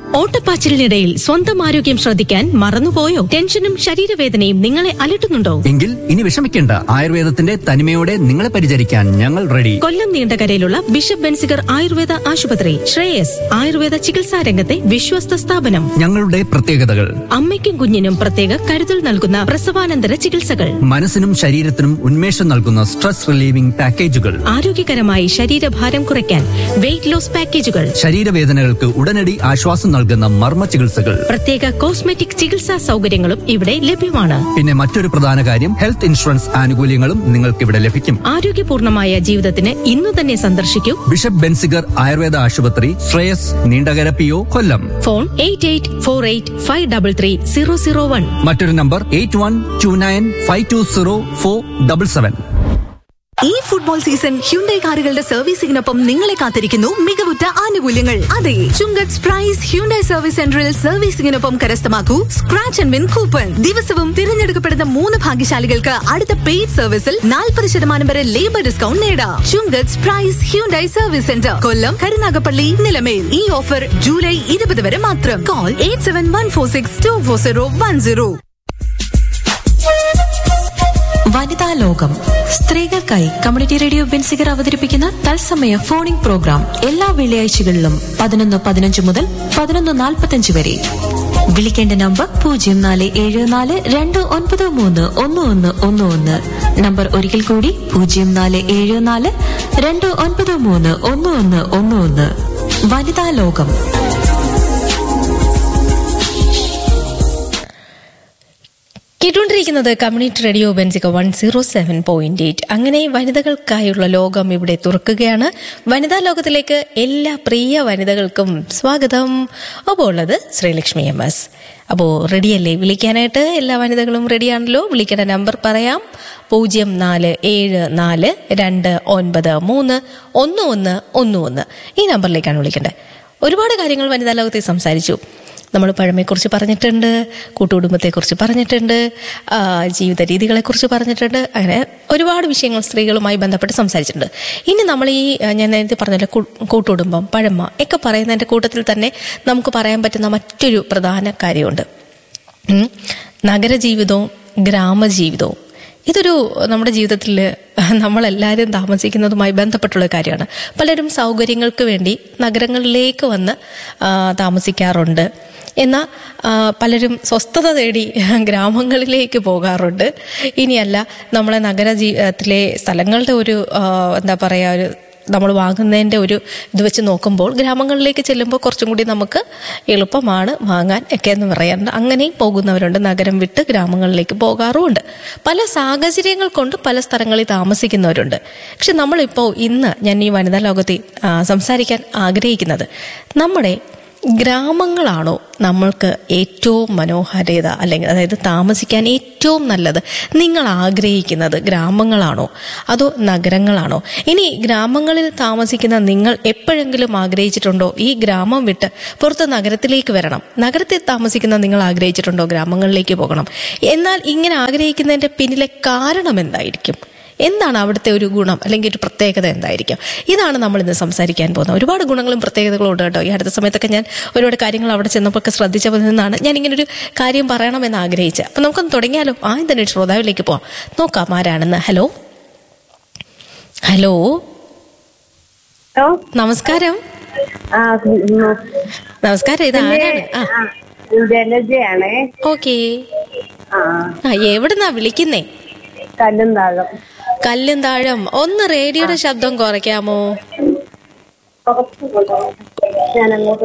ഓട്ടപ്പാച്ചിലിനിടയിൽ സ്വന്തം ആരോഗ്യം ശ്രദ്ധിക്കാൻ മറന്നുപോയോ ടെൻഷനും ശരീരവേദനയും നിങ്ങളെ അലട്ടുന്നുണ്ടോ എങ്കിൽ ഇനി വിഷമിക്കേണ്ട ആയുർവേദത്തിന്റെ തനിമയോടെ നിങ്ങളെ പരിചരിക്കാൻ ഞങ്ങൾ റെഡി കൊല്ലം നീണ്ടകരയിലുള്ള ബിഷപ്പ് ബെൻസിഗർ ആയുർവേദ ആശുപത്രി ശ്രേയസ് ആയുർവേദ ചികിത്സാ രംഗത്തെ വിശ്വസ്ത സ്ഥാപനം ഞങ്ങളുടെ പ്രത്യേകതകൾ അമ്മയ്ക്കും കുഞ്ഞിനും പ്രത്യേക കരുതൽ നൽകുന്ന പ്രസവാനന്തര ചികിത്സകൾ മനസ്സിനും ശരീരത്തിനും ഉന്മേഷം നൽകുന്ന സ്ട്രെസ് റിലീവിംഗ് പാക്കേജുകൾ ആരോഗ്യകരമായി ശരീരഭാരം കുറയ്ക്കാൻ വെയിറ്റ് ലോസ് പാക്കേജുകൾ ശരീരവേദനകൾക്ക് ഉടനടി ആശ്വാസം നൽകുന്ന മർമ്മ ചികിത്സകൾ പ്രത്യേക കോസ്മെറ്റിക് ചികിത്സാ സൗകര്യങ്ങളും ഇവിടെ ലഭ്യമാണ് പിന്നെ മറ്റൊരു പ്രധാന കാര്യം ഹെൽത്ത് ഇൻഷുറൻസ് ആനുകൂല്യങ്ങളും നിങ്ങൾക്ക് ഇവിടെ ലഭിക്കും ആരോഗ്യപൂർണമായ ജീവിതത്തിന് ഇന്നു തന്നെ സന്ദർശിക്കൂ ബിഷപ്പ് ബെൻസിഗർ ആയുർവേദ ആശുപത്രി Sreyas Neendakara P O Kollam phone eight eight four eight five double three zero zero one മറ്റൊരു number eight one two nine five two zero four double seven ഈ ഫുട്ബോൾ സീസൺ ഹ്യുണ്ടൈ കാറുകളുടെ സർവീസിംഗിനൊപ്പം നിങ്ങളെ കാത്തിരിക്കുന്നു മികവുറ്റ ആനുകൂല്യങ്ങൾ അതെ ചുങ്കത്ത് പ്രൈസ് ഹ്യുണ്ടൈ സർവീസ് സെന്ററിൽ സർവീസിംഗിനൊപ്പം കരസ്ഥമാക്കൂ സ്ക്രാച്ച് ആൻഡ് വിൻ കൂപ്പൺ ദിവസവും തിരഞ്ഞെടുക്കപ്പെടുന്ന മൂന്ന് ഭാഗ്യശാലികൾക്ക് അടുത്ത പെയ്ഡ് സർവീസിൽ നാൽപ്പത് ശതമാനം വരെ ലേബർ ഡിസ്കൗണ്ട് നേടാം Chunkath prize Hyundai service centre Kollam Karunagappally Nilamel ഈ ഓഫർ ജൂലൈ ഇരുപത് വരെ മാത്രം call eight seven one four six two four zero one zero വനിതാ ലോകം സ്ത്രീകൾക്കായി കമ്മ്യൂണിറ്റി റേഡിയോ ബെൻസിഗർ അവതരിപ്പിക്കുന്ന തത്സമയ ഫോണിംഗ് പ്രോഗ്രാം എല്ലാ വെള്ളിയാഴ്ചകളിലും പതിനൊന്ന് പതിനഞ്ച് മുതൽ പതിനൊന്ന് നാൽപ്പത്തഞ്ച് വരെ വിളിക്കേണ്ട നമ്പർ പൂജ്യം നാല് ഏഴ് നാല് രണ്ട് ഒൻപത് മൂന്ന് ഒന്ന് ഒന്ന് ഒന്ന് ഒന്ന് നമ്പർ ഒരിക്കൽ കൂടി പൂജ്യം നാല് ഏഴ് നാല് രണ്ട് ഒൻപത് മൂന്ന് ഒന്ന് ഒന്ന് ഒന്ന് ഒന്ന് വനിതാ ലോകം കേട്ടുകൊണ്ടിരിക്കുന്നത് കമ്മ്യൂണിറ്റി റേഡിയോ ബെൻസിക one zero seven point eight അങ്ങനെ വനിതകൾക്കായുള്ള ലോകം ഇവിടെ തുറക്കുകയാണ് വനിതാ ലോകത്തിലേക്ക് എല്ലാ പ്രിയ വനിതകൾക്കും സ്വാഗതം അപ്പോൾ ഉള്ളത് ശ്രീലക്ഷ്മി എം എസ് അപ്പോൾ റെഡിയല്ലേ വിളിക്കാനായിട്ട് എല്ലാ വനിതകളും റെഡിയാണല്ലോ വിളിക്കേണ്ട നമ്പർ പറയാം പൂജ്യം നാല് ഏഴ് നാല് രണ്ട് ഒൻപത് മൂന്ന് ഒന്ന് ഒന്ന് ഒന്ന് ഒന്ന് ഈ നമ്പറിലേക്കാണ് വിളിക്കേണ്ടത് ഒരുപാട് കാര്യങ്ങൾ വനിതാ ലോകത്തിൽ സംസാരിച്ചു നമ്മൾ പഴമയെക്കുറിച്ച് പറഞ്ഞിട്ടുണ്ട് കൂട്ടുകുടുംബത്തെക്കുറിച്ച് പറഞ്ഞിട്ടുണ്ട് ആ, ജീവിത രീതികളെക്കുറിച്ച് പറഞ്ഞിട്ടുണ്ട് അങ്ങനെ ഒരുപാട് വിഷയങ്ങൾ സ്ത്രീകളുമായി ബന്ധപ്പെട്ട് സംസാരിച്ചിട്ടുണ്ട് ഇനി നമ്മൾ ഈ ആ, ഞാൻ നേരത്തെ പറഞ്ഞല്ലോ കൂ- കൂട്ടുകുടുംബം പഴമ ഒക്കെ പറയുന്നതിൻ്റെ കൂട്ടത്തിൽ തന്നെ നമുക്ക് പറയാൻ പറ്റുന്ന മറ്റൊരു പ്രധാന കാര്യമുണ്ട് ഉം. നഗരജീവിതവും ഗ്രാമജീവിതവും ഇതൊരു നമ്മുടെ ജീവിതത്തിൽ നമ്മളെല്ലാവരും താമസിക്കുന്നതുമായി ബന്ധപ്പെട്ടുള്ള കാര്യമാണ് പലരും സൗകര്യങ്ങൾക്ക് വേണ്ടി നഗരങ്ങളിലേക്ക് വന്ന് ആ, താമസിക്കാറുണ്ട് എന്നാൽ ആ, പലരും സ്വസ്ഥത തേടി ഗ്രാമങ്ങളിലേക്ക് പോകാറുണ്ട് ഇനിയല്ല നമ്മളെ നഗര ജീവിതത്തിലെ സ്ഥലങ്ങളുടെ ഒരു ആ, എന്താ പറയുക ഒരു നമ്മൾ വാങ്ങുന്നതിൻ്റെ ഒരു ഇത് വെച്ച് നോക്കുമ്പോൾ ഗ്രാമങ്ങളിലേക്ക് ചെല്ലുമ്പോൾ കുറച്ചും കൂടി നമുക്ക് എളുപ്പമാണ് വാങ്ങാൻ ഒക്കെ എന്ന് പറയാറുണ്ട് അങ്ങനെയും പോകുന്നവരുണ്ട് നഗരം വിട്ട് ഗ്രാമങ്ങളിലേക്ക് പോകാറുമുണ്ട് പല സാഹചര്യങ്ങൾ കൊണ്ട് പല സ്ഥലങ്ങളിൽ താമസിക്കുന്നവരുണ്ട് പക്ഷെ നമ്മളിപ്പോൾ ഇന്ന് ഞാൻ ഈ വനിതാ ലോകത്തിൽ ആ, സംസാരിക്കാൻ ആഗ്രഹിക്കുന്നത് നമ്മുടെ ഗ്രാമങ്ങളാണോ നമ്മൾക്ക് ഏറ്റവും മനോഹാരിത അല്ലെങ്കിൽ അതായത് താമസിക്കാൻ ഏറ്റവും നല്ലത് നിങ്ങൾ ആഗ്രഹിക്കുന്നത് ഗ്രാമങ്ങളാണോ അതോ നഗരങ്ങളാണോ ഇനി ഗ്രാമങ്ങളിൽ താമസിക്കുന്ന നിങ്ങൾ എപ്പോഴെങ്കിലും ആഗ്രഹിച്ചിട്ടുണ്ടോ ഈ ഗ്രാമം വിട്ട് പുറത്ത് നഗരത്തിലേക്ക് വരണം നഗരത്തിൽ താമസിക്കുന്ന നിങ്ങൾ ആഗ്രഹിച്ചിട്ടുണ്ടോ ഗ്രാമങ്ങളിലേക്ക് പോകണം എന്നാൽ ഇങ്ങനെ ആഗ്രഹിക്കുന്നതിന്റെ പിന്നിലെ കാരണം എന്തായിരിക്കും എന്താണ് അവിടുത്തെ ഒരു ഗുണം അല്ലെങ്കിൽ ഒരു പ്രത്യേകത എന്തായിരിക്കും ഇതാണ് നമ്മൾ ഇന്ന് സംസാരിക്കാൻ പോകുന്നത് ഒരുപാട് ഗുണങ്ങളും പ്രത്യേകതകളും ഉണ്ട് കേട്ടോ ഈ അടുത്ത സമയത്തൊക്കെ ഞാൻ ഒരുപാട് കാര്യങ്ങൾ അവിടെ ചെന്നപ്പോൾ ഒക്കെ ശ്രദ്ധിച്ചപ്പോൾ നിന്നാണ് ഞാൻ ഇങ്ങനെ ഒരു കാര്യം പറയണമെന്ന് ആഗ്രഹിച്ചത് അപ്പം നമുക്കൊന്ന് തുടങ്ങിയാലോ ആ തന്നെ ശ്രോതാവിലേക്ക് പോവാം നോക്കാം ആരാണെന്ന് ഹലോ ഹലോ ഹലോ നമസ്കാരം ആ ഉം, നമസ്കാരം ഇത് ആരാണ് ആ ആ, ജലജയാണേ ഓക്കേ ആ ആ എവിടുന്നാ വിളിക്കുന്നേ കല്ലും താഴം കല്ലും താഴം ഒന്ന് റേഡിയോയുടെ ശബ്ദം കുറയ്ക്കാമോ ഞാൻ അങ്ങോട്ട്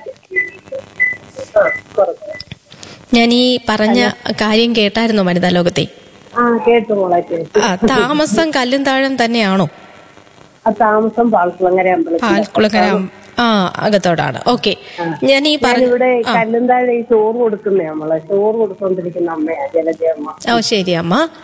ആ, കുറച്ച്. ഞാൻ ഈ പറഞ്ഞ കാര്യം കേട്ടായിരുന്നോ വനിതാ ലോകത്തെ ആ കേട്ടു മോളെ കേട്ടു ആ താമസം കല്ലും താഴം തന്നെയാണോ ആ താമസം പാൽക്കുളങ്ങര അമ്പലത്തിൽ പാൽക്കുളക്കര ആ അകത്തോടാണ് ഓക്കെ ഞാൻ ഈ പറഞ്ഞ ഞാനിവിടെ കല്ലും താഴെ ഈ ചോറ് കൊടുക്കുന്നേ നമ്മളെ ചോറ് കൊടുത്തോണ്ടിരിക്കുന്ന അമ്മയാ ജലജയമ്മ ഓ ശരി അമ്മ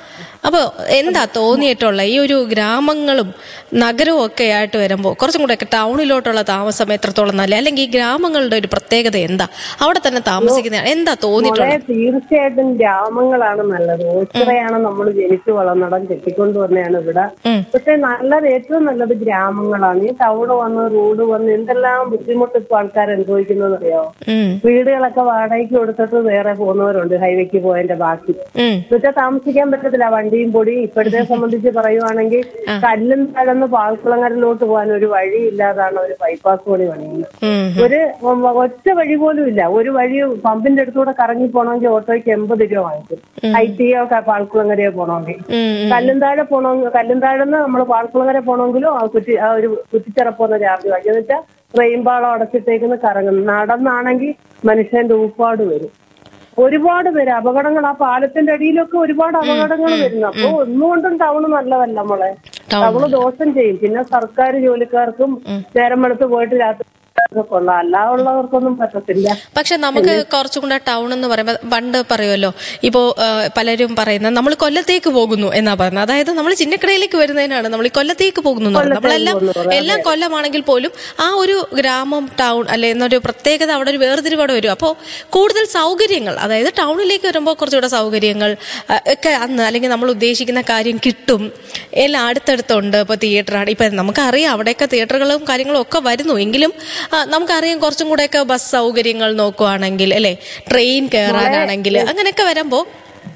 അപ്പൊ എന്താ തോന്നിയിട്ടുള്ള ഈ ഒരു ഗ്രാമങ്ങളും നഗരവും ഒക്കെ ആയിട്ട് വരുമ്പോൾ കുറച്ചും കൂടെ ഒക്കെ ടൗണിലോട്ടുള്ള താമസം എത്രത്തോളം നല്ല അല്ലെങ്കിൽ ഈ ഗ്രാമങ്ങളുടെ ഒരു പ്രത്യേകത എന്താ അവിടെ തന്നെ താമസിക്കുന്ന എന്താ മോളെ തോന്നിയിട്ടുള്ളത് തീർച്ചയായിട്ടും ഗ്രാമങ്ങളാണ് നല്ലത് ഓച്ചിറയാണ് നമ്മൾ ജനിച്ചു വളർന്നിടം കെട്ടിക്കൊണ്ട് വന്നതാണ് ഇവിടെ ഉം. പക്ഷെ നല്ലത് ഏറ്റവും നല്ലത് ഗ്രാമങ്ങളാണ് ഈ ടൗണ് വന്ന് റോഡ് വന്ന് എന്തെല്ലാം ബുദ്ധിമുട്ട് ഇപ്പൊ ആൾക്കാർ അനുഭവിക്കുന്നത് അറിയാമോ ഉം വീടുകളൊക്കെ വാടകയ്ക്ക് കൊടുത്തിട്ട് വേറെ പോകുന്നവരുണ്ട് ഹൈവേക്ക് പോയതിന്റെ ബാക്കി ഉം എന്നുവെച്ചാൽ താമസിക്കാൻ പറ്റത്തില്ല വണ്ടിയും പൊടിയും ഇപ്പോഴത്തെ സംബന്ധിച്ച് പറയുവാണെങ്കിൽ കല്ലും തടന്ന് പാൽക്കുളങ്ങരയിലോട്ട് പോകാൻ ഒരു വഴി ഇല്ലാതാണ് ഒരു ബൈപ്പാസ് പണി പണിയുന്നത് ഉം ഒരു ഉം, ഒറ്റ വഴി പോലും ഇല്ല ഒരു വഴി പമ്പിന്റെ അടുത്തൂടെ കറങ്ങി പോകണമെങ്കിൽ ഓട്ടോയ്ക്ക് എൺപത് രൂപ വാങ്ങിക്കും ഐ ടിയോ പാൽക്കുളങ്ങരയോ പോകണമെങ്കിൽ ഉം കല്ലുംതാഴെ പോകണമെങ്കിൽ കല്ലുംതാഴെന്ന് നമ്മൾ പാൽക്കുളങ്ങര പോകണമെങ്കിലും ആ കുറ്റി ആ ഒരു കുറ്റിച്ചിറ പോകുന്ന ചാർജ് വാങ്ങി എന്ന് വെച്ചാൽ റെയിൻപാളം അടച്ചിട്ടേക്കുന്ന കറങ്ങുന്നു നടന്നാണെങ്കിൽ മനുഷ്യന്റെ ഊപ്പാട് വരും ഒരുപാട് പേര് അപകടങ്ങൾ ആ പാലത്തിന്റെ അടിയിലൊക്കെ ഒരുപാട് അപകടങ്ങൾ വരുന്നു അപ്പൊ ഒന്നുകൊണ്ടും ടൗൺ നല്ലതല്ല നമ്മളെ ടൗണ് ദോഷം ചെയ്യും പിന്നെ സർക്കാർ ജോലിക്കാർക്കും നേരം വെളുത്ത് പോയിട്ട് രാത്രി കൊള്ളാം അല്ലാതുള്ളവർക്കൊന്നും പറ്റത്തില്ല പക്ഷെ നമുക്ക് കുറച്ചും കൂടെ ടൗൺ എന്ന് പറയുമ്പോൾ പണ്ട് പറയുമല്ലോ ഇപ്പോ ആ, പലരും പറയുന്നത് നമ്മൾ കൊല്ലത്തേക്ക് പോകുന്നു എന്നാ പറയുന്നത് അതായത് നമ്മൾ ചിന്നക്കടയിലേക്ക് വരുന്നതിനാണ് നമ്മൾ ഈ കൊല്ലത്തേക്ക് പോകുന്നു എന്ന് പറയുന്നത്. നമ്മളെല്ലാം എല്ലാം കൊല്ലമാണെങ്കിൽ പോലും ആ ഒരു ഗ്രാമം ടൗൺ അല്ലെ എന്നൊരു പ്രത്യേകത അവിടെ ഒരു വേർതിരിവ് അവിടെ വരും അപ്പോൾ കൂടുതൽ സൗകര്യങ്ങൾ അതായത് ടൗണിലേക്ക് വരുമ്പോൾ കുറച്ചുകൂടെ സൗകര്യങ്ങൾ ആ, ഒക്കെ അന്ന് അല്ലെങ്കിൽ നമ്മൾ ഉദ്ദേശിക്കുന്ന കാര്യം കിട്ടും എല്ലാം അടുത്തടുത്തുണ്ട് ഇപ്പോൾ തിയേറ്ററാണ് ഇപ്പം നമുക്കറിയാം അവിടെയൊക്കെ തിയേറ്ററുകളും കാര്യങ്ങളും ഒക്കെ വരുന്നു എങ്കിലും ആ, നമുക്കറിയാം കുറച്ചും കൂടെയൊക്കെ ബസ് സൗകര്യങ്ങൾ നോക്കുവാണെങ്കിൽ അല്ലെ ട്രെയിൻ കയറാനാണെങ്കിൽ അങ്ങനെയൊക്കെ വരുമ്പോൾ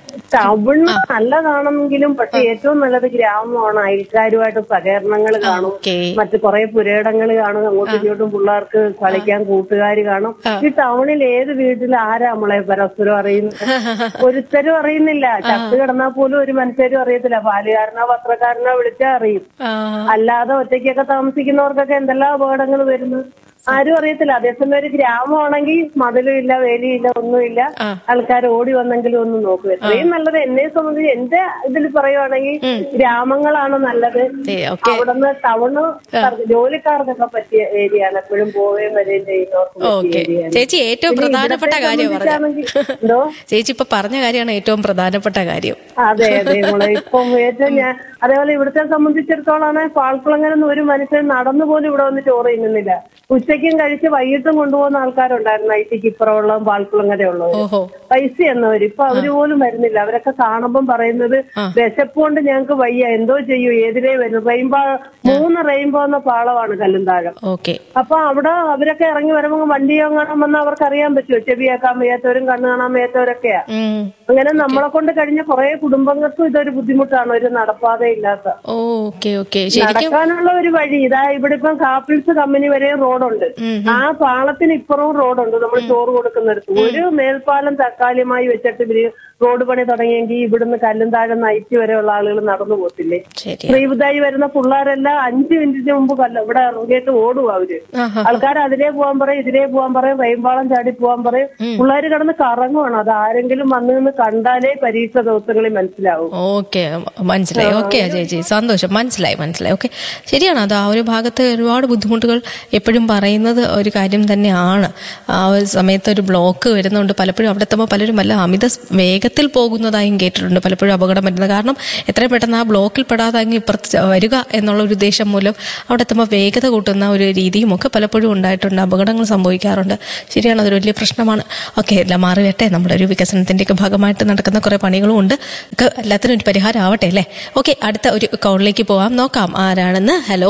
ടൗൺ നല്ലതാണെങ്കിലും പക്ഷെ ഏറ്റവും നല്ലത് ഗ്രാമമാണ് അയൽക്കാരുമായിട്ട് സഹകരണങ്ങൾ കാണും ഓക്കെ മറ്റു കുറെ പുരയിടങ്ങൾ കാണും അങ്ങോട്ടും ഇങ്ങോട്ടും പിള്ളേർക്ക് കളിക്കാൻ കൂട്ടുകാർ കാണും ഈ ടൗണിൽ ഏത് വീട്ടിൽ ആരാ നമ്മളെ പരസ്പരം അറിയുന്നത് ഒരുത്തരും അറിയുന്നില്ല ചത്ത് കിടന്നാൽ പോലും ഒരു മനുഷ്യരും അറിയത്തില്ല പാലുകാരനോ പത്രക്കാരനോ വിളിച്ചാൽ അറിയും അല്ലാതെ ഒറ്റയ്ക്കൊക്കെ താമസിക്കുന്നവർക്കൊക്കെ എന്തെല്ലാം അപകടങ്ങൾ വരുന്നു ആരും അറിയത്തില്ല അതേസമയം ഒരു ഗ്രാമമാണെങ്കിൽ മതിലും ഇല്ല വേലിയില്ല ഒന്നുമില്ല ആൾക്കാർ ഓടി വന്നെങ്കിലും ഒന്ന് നോക്കും എത്രയും നല്ലത് എന്നെ സംബന്ധിച്ച് എന്റെ ഇതിൽ പറയുവാണെങ്കിൽ ഗ്രാമങ്ങളാണ് നല്ലത് ഓക്കെ അവിടുന്ന് ടൗണ് ജോലിക്കാർക്കൊക്കെ പറ്റിയ ഏരിയയാണ് എപ്പോഴും പോവുകയും വരികയും ചെയ്യുന്നവർക്ക് പറ്റിയ ഓക്കെ ഏരിയയാണ് ചേച്ചി ഏറ്റവും പിന്നെ പ്രധാനപ്പെട്ട ഇവിടത്തെ കാര്യം പറഞ്ഞത് സംബന്ധിച്ചാണെങ്കിൽ- എന്തോ ചേച്ചി ഇപ്പൊ പറഞ്ഞ കാര്യമാണ് ഏറ്റവും പ്രധാനപ്പെട്ട കാര്യം അതെ അതെ മോളെ ഇപ്പം ഏറ്റവും ഞാൻ അതേപോലെ ഇവിടുത്തെ സംബന്ധിച്ചിടത്തോളാണ് പാൽക്കുളങ്ങരന്ന് ഒരു മനുഷ്യൻ നടന്നു പോലും ഇവിടെ വന്ന് ചോറ് തിന്നുന്നില്ല ഉച്ചയ്ക്കും കഴിച്ച് വൈകിട്ടും കൊണ്ടുപോകുന്ന ആൾക്കാരുണ്ടായിരുന്നു ഐ ടിക്ക് ഇപ്പുറമുള്ളതും പാൽക്കുളങ്ങരയുള്ളവരും ഓഹോ പൈസ എന്നവര് ഇപ്പൊ അവര് പോലും വരുന്നില്ല അവരൊക്കെ കാണുമ്പം പറയുന്നത് വിശപ്പ് കൊണ്ട് ഞങ്ങൾക്ക് വയ്യ എന്തോ ചെയ്യൂ ഏതിലേ വരും റെയിൻബോ മൂന്ന് റെയിൻബോ എന്ന പാളമാണ് കല്ലുംതാഴം ഓക്കെ അപ്പൊ അവിടെ അവരൊക്കെ ഇറങ്ങി വരുമ്പോ വണ്ടിയോ കാണാൻ വന്നാൽ അവർക്ക് അറിയാൻ പറ്റുമോ ചെവി കേൾക്കാൻ വയ്യാത്തവരും കണ്ണ് കാണാൻ വയ്യാത്തവരൊക്കെയാ ഉം അങ്ങനെ നമ്മളെ കൊണ്ട് കഴിഞ്ഞ കുറെ കുടുംബങ്ങൾക്കും ഇതൊരു ബുദ്ധിമുട്ടാണ് ഒരു നടപ്പാത ഇല്ലാത്ത ഓക്കെ ഓക്കെ ശരിക്കും നടക്കാനുള്ള ഒരു വഴി ഇതാ ഇവിടെ ഇപ്പം കാപ്പിൾസ് കമ്പനി വരെ റോഡുണ്ട് ആ പാളത്തിന് ഇപ്പുറവും റോഡുണ്ട് നമ്മൾ ചോറ് കൊടുക്കുന്നിടത്ത് ഒരു മേൽപ്പാലം തക്കാലിയുമായി വെച്ചിട്ട് ഇവര് റോഡ് പണി തുടങ്ങിയെങ്കിൽ ഇവിടുന്ന് കല്ലും താഴെ നയിറ്റ് വരെയുള്ള ആളുകൾ നടന്നു പോത്തില്ലേ ശരി ശ്രീബുദ്ധായി വരുന്ന പിള്ളേരെല്ലാം അഞ്ചു മിനിറ്റിന് മുമ്പ് കല്ല ഇവിടെ ഇറങ്ങിയിട്ട് ഓടും അവര് ആഹാ. ആൾക്കാർ അതിലേ പോകാൻ പറയും ഇതിലേ പോകാൻ പറയും റെയിൻപാളം ചാടി പോകാൻ പറയും പിള്ളേര് കിടന്ന് കറങ്ങുവാണ് അത് ആരെങ്കിലും വന്നു നിന്ന് കണ്ടാലേ പരീക്ഷ ദിവസങ്ങളിൽ മനസ്സിലാവും ഓക്കെ മനസ്സിലായി ഓക്കെ ചേച്ചി സന്തോഷം മനസ്സിലായി മനസ്സിലായി ഓക്കെ ശരിയാണ് അത് ആ ഒരു ഭാഗത്ത് ഒരുപാട് ബുദ്ധിമുട്ടുകൾ എപ്പോഴും പറയുന്നത് ഒരു കാര്യം തന്നെയാണ് ആ ഒരു സമയത്ത് ഒരു ബ്ലോക്ക് വരുന്നുണ്ട് പലപ്പോഴും അവിടെ എത്തുമ്പോൾ പലരും വല്ല അമിത സ് വേഗത്തിൽ പോകുന്നതായും കേട്ടിട്ടുണ്ട് പലപ്പോഴും അപകടം വരുന്നത് കാരണം എത്രയും പെട്ടെന്ന് ആ ബ്ലോക്കിൽ പെടാതെ അങ്ങ് ഇപ്പുറത്ത് ച- വരിക എന്നുള്ള ഒരു ഉദ്ദേശം മൂലം അവിടെ എത്തുമ്പോൾ വേഗത കൂട്ടുന്ന ഒരു രീതിയും ഒക്കെ പലപ്പോഴും ഉണ്ടായിട്ടുണ്ട് അപകടങ്ങൾ സംഭവിക്കാറുണ്ട് ശരിയാണ് അതൊരു വലിയ പ്രശ്നമാണ് ഓക്കെ എല്ലാം മാറി വരട്ടെ നമ്മുടെ ഒരു വികസനത്തിന്റെയൊക്കെ ഭാഗമായിട്ട് നടക്കുന്ന കുറെ പണികളും ഉണ്ട് ഒക്കെ എല്ലാത്തിനും ഒരു പരിഹാരം ആവട്ടെ അല്ലേ ഓക്കെ അടുത്ത ഒരു കോളിലേക്ക് പോവാം നോക്കാം ആരാണെന്ന് ഹലോ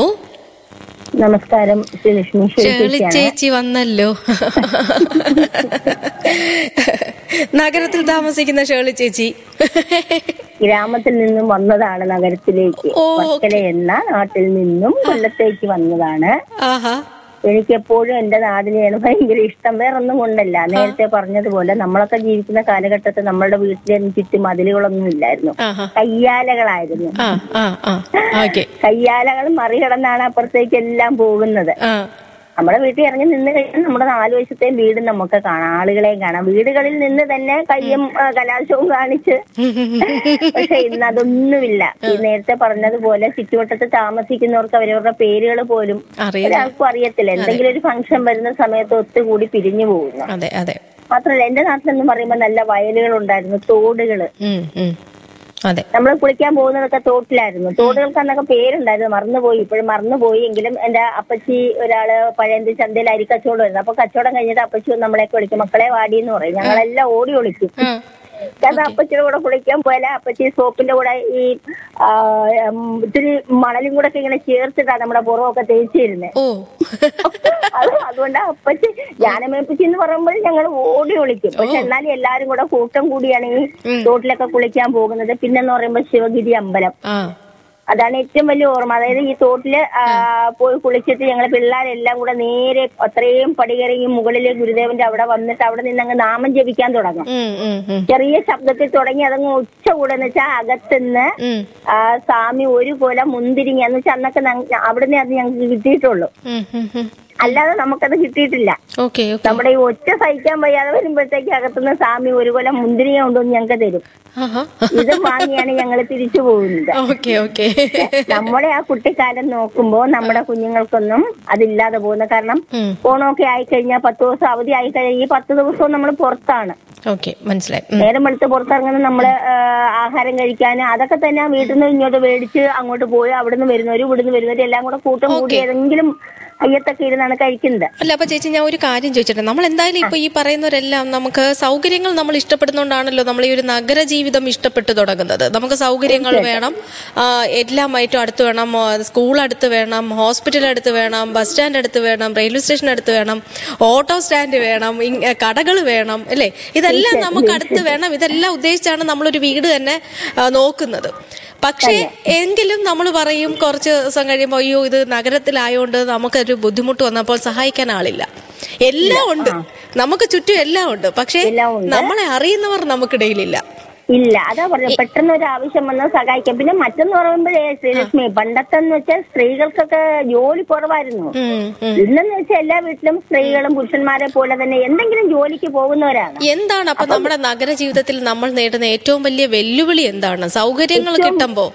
നമസ്കാരം ശ്രീലക്ഷ്മി ഷേളി ചേച്ചി വന്നല്ലോ നഗരത്തിൽ താമസിക്കുന്ന ഷേളി ചേച്ചി ഗ്രാമത്തിൽ നിന്നും വന്നതാണ് നഗരത്തിലേക്ക് ഓ, വർക്കല എന്ന നാട്ടിൽ നിന്നും കൊല്ലത്തേക്ക് വന്നതാണ് ആഹാ എനിക്ക് എപ്പോഴും എന്റെ നാടിനെയാണ് ഭയങ്കര ഇഷ്ടം വേറെ ഒന്നും കൊണ്ടല്ല നേരത്തെ പറഞ്ഞതുപോലെ നമ്മളൊക്കെ ജീവിക്കുന്ന കാലഘട്ടത്തിൽ നമ്മളുടെ വീട്ടിലും ചുറ്റും മതിലുകളൊന്നും ഇല്ലായിരുന്നു ആഹാ കയ്യാലകളായിരുന്നു ആ ആ ആ ഓക്കെ കയ്യാലകൾ മറികടന്നാണ് അപ്പുറത്തേക്ക് എല്ലാം പോകുന്നത് ആ നമ്മുടെ വീട്ടിൽ ഇറങ്ങി നിന്ന് കഴിഞ്ഞാൽ നമ്മുടെ നാല് വശത്തെയും വീടും നമുക്ക് കാണാം ആളുകളെയും കാണാം വീടുകളിൽ നിന്ന് തന്നെ കയ്യും ആ, കലാശവും കാണിച്ച് പക്ഷെ ഇന്ന് അതൊന്നുമില്ല ഈ നേരത്തെ പറഞ്ഞതുപോലെ ചുറ്റുവട്ടത്ത് താമസിക്കുന്നവർക്ക് അവരവരുടെ പേരുകൾ പോലും അറിയില്ല ഒരാൾക്കും അറിയത്തില്ല എന്തെങ്കിലും ഒരു ഫംഗ്ഷൻ വരുന്ന സമയത്ത് ഒത്തുകൂടി പിരിഞ്ഞു പോകുന്നു അതെ അതെ മാത്രമല്ല എന്റെ നാട്ടിലെന്ന് പറയുമ്പോൾ നല്ല വയലുകൾ ഉണ്ടായിരുന്നു തോടുകള് ഉം ഉം അതെ നമ്മൾ കുളിക്കാൻ പോകുന്നതൊക്കെ തോട്ടിലായിരുന്നു തോടുകൾക്ക് അന്നൊക്കെ പേരുണ്ടായിരുന്നു മറന്നുപോയി ഇപ്പോഴും മറന്നുപോയി എങ്കിലും എന്റെ അപ്പച്ചി ഒരാള് പഴയന്തി ചന്തയിൽ അരി കച്ചവടം വരുന്നു അപ്പൊ കച്ചവടം കഴിഞ്ഞിട്ട് അപ്പച്ചി വന്ന് നമ്മളെയൊക്കെ വിളിക്കും മക്കളെ വാടി എന്ന് പറയും ഞങ്ങളെല്ലാം ഓടി ഒളിക്കും ഉം. കാരണം അപ്പച്ചിയുടെ കൂടെ കുളിക്കാൻ പോയാലേ അപ്പച്ചി സോപ്പിന്റെ കൂടെ ഈ ആ, ഉം, ഇത്തിരി മണലും കൂടെ ഒക്കെ ഇങ്ങനെ ചേർത്തിട്ടാ നമ്മുടെ പുറമൊക്കെ തേച്ചിരുന്നത് ഓ അത് അതുകൊണ്ട് അപ്പച്ചി ജ്ഞാനമേപ്പച്ചി എന്ന് പറയുമ്പോൾ ഞങ്ങൾ ഓടി ഒളിക്കും പക്ഷെ എന്നാലും എല്ലാരും കൂടെ കൂട്ടം കൂടിയാണ് ഈ തോട്ടിലൊക്കെ കുളിക്കാൻ പോകുന്നത് പിന്നെന്ന് പറയുമ്പോൾ ശിവഗിരി അമ്പലം ആ അതാണ് ഏറ്റവും വലിയ ഓർമ്മ അതായത് ഈ തോട്ടില് ആ, പോയി കുളിച്ചിട്ട് ഞങ്ങൾ പിള്ളേരെല്ലാം കൂടെ നേരെ അത്രയും പടികറങ്ങി മുകളിലെ ഗുരുദേവന്റെ അവിടെ വന്നിട്ട് അവിടെ നിന്ന് അങ്ങ് നാമം ജപിക്കാൻ തുടങ്ങും ഉം, ഉം, ഉം. ചെറിയ ശബ്ദത്തിൽ തുടങ്ങി അതങ്ങ് ഉച്ച കൂടെ എന്ന് വെച്ചാൽ അകത്തുനിന്ന് ഉം. ആ, സ്വാമി ഒരു കൊല മുന്തിരിങ്ങ എന്ന് വെച്ചാൽ അന്നൊക്കെ ഞങ്ങ- അവിടുന്ന് അത് ഞങ്ങൾക്ക് കിട്ടിയിട്ടുള്ളൂ ഉം, ഉം, ഉം. അല്ലാതെ നമുക്കത് കിട്ടിയിട്ടില്ല ഓക്കെ ഓക്കെ നമ്മുടെ ഈ ഒച്ച സഹിക്കാൻ വയ്യാതെ വരുമ്പോഴത്തേക്ക് അകത്തുനിന്ന് സ്വാമി ഒരു കൊല്ലം മുന്തിരിങ്ങ കൊണ്ടുവന്ന് ഞങ്ങൾക്ക് തരും ആഹാ. ഇത് വാങ്ങിയാണ് ഞങ്ങൾ തിരിച്ചു പോകുന്നത് ഓക്കെ ഓക്കെ നമ്മുടെ ആ കുട്ടിക്കാലം നോക്കുമ്പോ നമ്മുടെ കുഞ്ഞുങ്ങൾക്കൊന്നും അതില്ലാതെ പോകുന്ന കാരണം ഉം. ഓണമൊക്കെ ആയിക്കഴിഞ്ഞാൽ പത്ത് ദിവസം അവധി ആയിക്കഴിഞ്ഞാൽ ഈ പത്ത് ദിവസവും നമ്മൾ പുറത്താണ് ഓക്കെ മനസ്സിലായി ഉം. നേരം വെളുത്ത് പുറത്തിറങ്ങുന്ന നമ്മള് ആ, ആഹാരം കഴിക്കാൻ അതൊക്കെ തന്നെ വീട്ടിൽ നിന്ന് ഇങ്ങോട്ട് മേടിച്ച് അങ്ങോട്ട് പോയി അവിടുന്ന് വരുന്നവരും ഇവിടുന്ന് വരുന്നവരും എല്ലാം കൂടെ കൂട്ടം കൂടി ഏതെങ്കിലും അയ്യത്തൊക്കെ ഇരുന്നാണ് കഴിക്കുന്നത് അല്ല അപ്പൊ ചേച്ചി ഞാൻ ഒരു കാര്യം ചോദിച്ചിട്ട് നമ്മൾ എന്തായാലും ഇപ്പൊ ഈ പറയുന്നവരെല്ലാം നമുക്ക് സൗകര്യങ്ങൾ നമ്മൾ ഇഷ്ടപ്പെടുന്നോണ്ടാണല്ലോ നമ്മൾ ഈ ഒരു നഗര ജീവിതം ഇഷ്ടപ്പെട്ടു തുടങ്ങുന്നത് നമുക്ക് സൗകര്യങ്ങൾ വേണം ആ, എല്ലാമായിട്ടും അടുത്ത് വേണം ആ, സ്കൂൾ അടുത്ത് വേണം ഹോസ്പിറ്റൽ അടുത്ത് വേണം ബസ് സ്റ്റാൻഡ് അടുത്ത് വേണം റെയിൽവേ സ്റ്റേഷൻ അടുത്ത് വേണം ഓട്ടോ സ്റ്റാൻഡ് വേണം കടകൾ വേണം അല്ലേ ഇതെല്ലാം നമുക്ക് അടുത്ത് വേണം ഇതെല്ലാം ഉദ്ദേശിച്ചാണ് നമ്മളൊരു വീട് തന്നെ ആ, നോക്കുന്നത് പക്ഷേ എങ്കിലും നമ്മൾ പറയും കുറച്ച് ദിവസം കഴിയുമ്പോൾ അയ്യോ ഇത് നഗരത്തിലായോണ്ട് നമുക്കൊരു ബുദ്ധിമുട്ട് വന്നപ്പോൾ സഹായിക്കാൻ ആളില്ല എല്ലാം ഉണ്ട് നമുക്ക് ചുറ്റും എല്ലാം ഉണ്ട് പക്ഷേ എല്ലാം ഉണ്ട്. നമ്മളെ അറിയുന്നവർ നമുക്കിടയിലില്ല ഇല്ല അതാ പറഞ്ഞത് പെട്ടെന്ന് ഒരു ആവശ്യം വന്നാൽ സഹായിക്കാം പിന്നെ മറ്റെന്ന് പറയുമ്പോഴേ ശ്രീലക്ഷ്മി പണ്ടത്തെ എന്ന് വെച്ചാൽ സ്ത്രീകൾക്കൊക്കെ ജോലി കുറവായിരുന്നു ഉം, ഉം. ഇന്നെന്ന് വെച്ചാൽ എല്ലാ വീട്ടിലും സ്ത്രീകളും പുരുഷന്മാരെ പോലെ തന്നെ എന്തെങ്കിലും ജോലിക്ക് പോകുന്നവരാണ് എന്താണ് അപ്പൊ നമ്മുടെ നഗര ജീവിതത്തിൽ നമ്മൾ നേടുന്ന ഏറ്റവും വലിയ വെല്ലുവിളി എന്താണ് സൗകര്യങ്ങൾ കിട്ടുമ്പോ